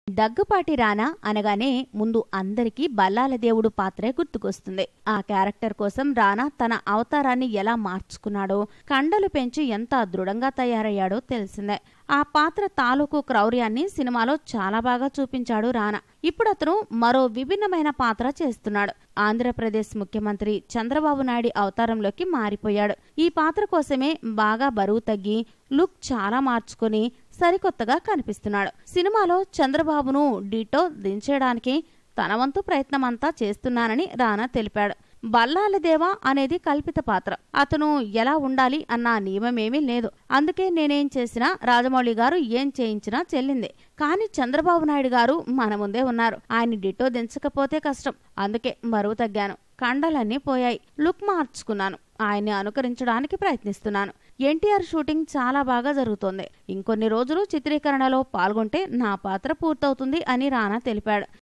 దగ్గుపాటి రానా అనగానే ముందు అందరికీ బల్లాల దేవుడు పాత్రే గుర్తుకొస్తుంది ఆ క్యారెక్టర్ కోసం రానా తన అవతారాన్ని ఎలా మార్చుకున్నాడో కండలు పెంచి ఎంత దృఢంగా తయారయ్యాడో తెలిసిందే ఆ పాత్ర తాలూకు క్రౌర్యాన్ని సినిమాలో చాలా బాగా చూపించాడు రానా ఇప్పుడు అతను మరో విభిన్నమైన పాత్ర చేస్తున్నాడు ఆంధ్రప్రదేశ్ ముఖ్యమంత్రి చంద్రబాబు నాయుడు అవతారంలోకి మారిపోయాడు ఈ పాత్ర కోసమే బాగా బరువు తగ్గి లుక్ చాలా మార్చుకుని సరికొత్తగా కనిపిస్తున్నాడు సినిమాలో చంద్రబాబును డిటో దించేయడానికి తన వంతు ప్రయత్నమంతా చేస్తున్నానని రానా తెలిపాడు బల్లాల దేవా అనేది కల్పిత పాత్ర అతను ఎలా ఉండాలి అన్న నియమమేమీ లేదు అందుకే నేనేం చేసినా రాజమౌళి గారు ఏం చేయించినా చెల్లిందే కానీ చంద్రబాబు నాయుడు గారు మన ముందే ఉన్నారు ఆయన డిటో దించకపోతే కష్టం అందుకే బరువు తగ్గాను కండలన్నీ పోయాయి లుక్ మార్చుకున్నాను ఆయన్ని అనుకరించడానికి ప్రయత్నిస్తున్నాను ఎన్టీఆర్ షూటింగ్ చాలా బాగా జరుగుతోంది ఇంకొన్ని రోజులు చిత్రీకరణలో పాల్గొంటే నా పాత్ర పూర్తవుతుంది అని రానా తెలిపాడు